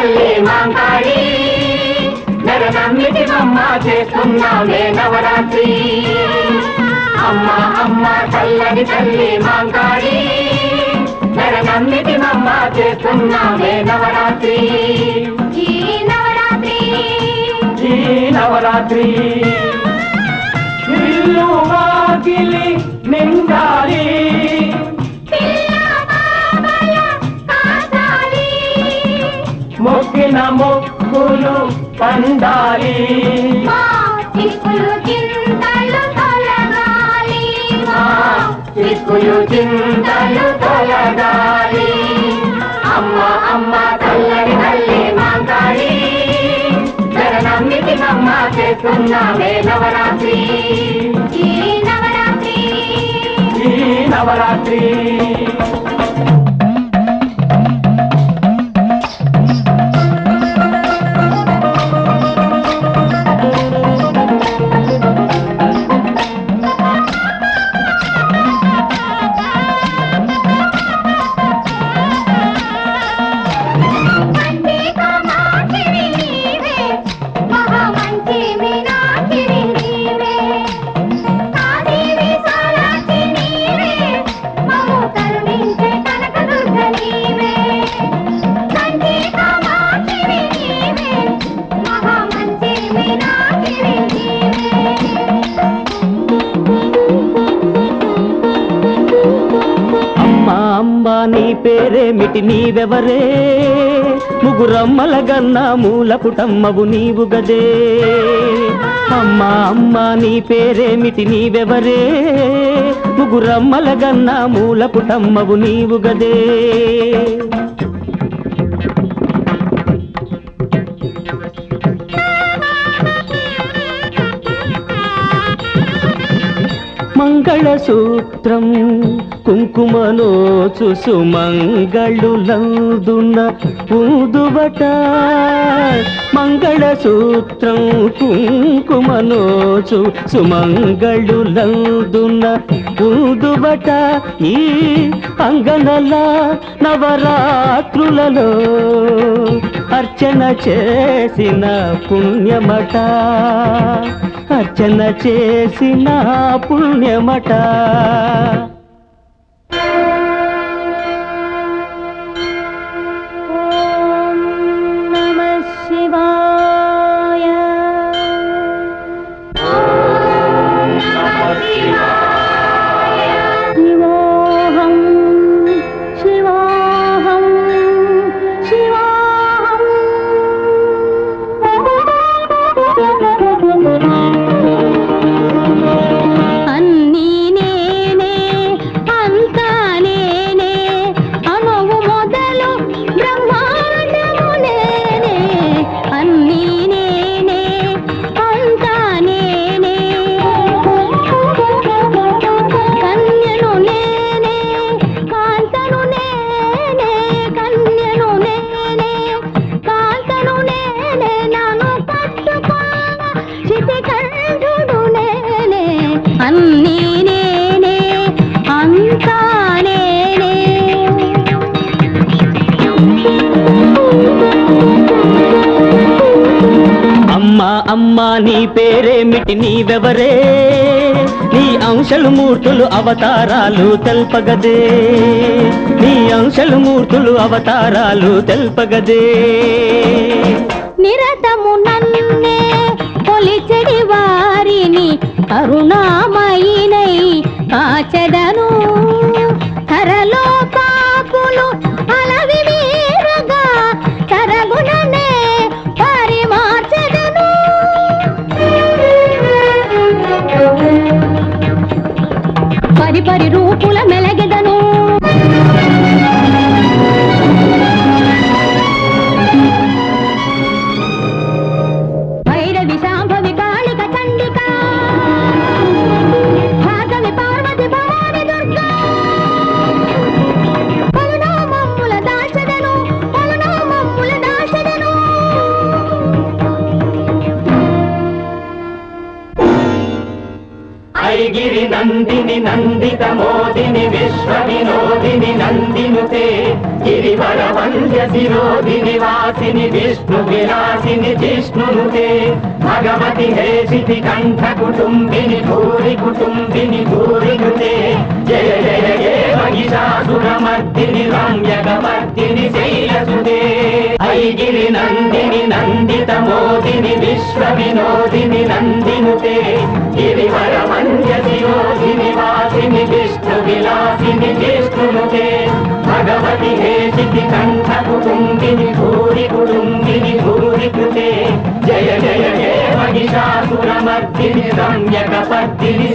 తల్లి మాంకాళి నెల నమ్మిటి అమ్మ చేస్తున్నామే నవరాత్రి అమ్మ అమ్మ చల్లని తల్లి మాంకాళి నెల నమ్మిటి అమ్మ చేస్తున్నామే నవరాత్రి ఈ నవరాత్రి ఈ నవరాత్రి ఇల్లు వాకిలి నిండాలి పిల్ల బాబల కాచాలి మొక్కిన మొక్కులు పండాలి మా చిక్కులు చింతలు తొలగాలి మా చిక్కులు చింతలు తొలగాలి అమ్మ అమ్మ చల్లని తల్లి మాంకాళి జగనమ్మిటి అమ్మ చేస్తున్నామే నవరాత్రి ఈ నవరాత్రి ఈ నవరాత్రి మంచి కామాక్షివి నీవే మహా మంచి మీనాక్షివి నీవే కాశీ విశాలాక్షి నీవే మమ్ము కరుణించే కనకదుర్గ నీవే మంచి కామాక్షివి నీవే మహా మంచి మీనాక్షివి అమ్మా అమ్మా నీ పేరేమిటి నీవెవరే ముగురమ్మల గన్న మూల పుటమ్మవు నీవు గదే అమ్మా అమ్మా నీ పేరేమిటి నీవెవరే ముగురమ్మల గన్న మూల పుటమ్మవు నీవు గదే మంగళసూత్రం కుంకుమనోచు సుమంగళులందున ఊదువట మంగళసూత్రం కుంకుమనోచు సుమంగళులందున ఊదువట ఈ అంగనల నవరాత్రులలో అర్చన చేసిన పుణ్యమట అర్చన చేసిన పుణ్యమట ఓం నమ శివాయ శివోహం శివాహం శివాహం అన్నీ నేనే అంతా నేనే అనువు మొదలు బ్రహ్మాండము నేనే అన్నీ నేనే అంతా నేనే కన్యను నేనే కాంతను నేనే కన్యను నేనే కాంతను నేనే నన్ను పట్టుకోగా చితికంఠుడు నేనే అన్నీ నేనే అంతా నేనే అమ్మా అమ్మా నీ పేరేమిటి నీవెవరే నీ అంశలు మూర్తులు అవతారాలు తెల్పగదే నీ అంశలు మూర్తులు అవతారాలు తెల్పగదే నిరతము నన్నే కొలిచెడి వారిని కరుణామయినై కాచెదను ధరలో పాపులు అలవి మీరగా తరగుననే పరిమార్చెదను పరి పరి రూపుల మెలగెదను భైరవి శాంభవి కాళిక చండిక భాగవి పార్వతి భవాని దుర్గా నందిని నందిత మోదిని విశ్వ వినోదిని నందినుతే గిరివర వంద్య శిరోధిని వాసిని విష్ణు విలాసిని జిష్ణునుతే భగవతి హేషితి కంఠ కుటుంబిని భూరి కుటుంబిని భూరి కృతే జయ జయ జయ మహిషాసురమర్దిని రమ్యకమర్దిని శైలసుతే ఐగిరి నందిని నందిత మోదిని విశ్వ వినోదిని నందినుతే గిరివర వంద్య శిరోధిని వాసిని విష్ణు విలాసిని జిష్ణునుతే భగవతి హేషితి కంఠ కుటుంబిని భూరి కుటుంబిని భూరి కృతే జయ జయ జయ మహిషాసురమర్దిని రమ్యకపర్దిని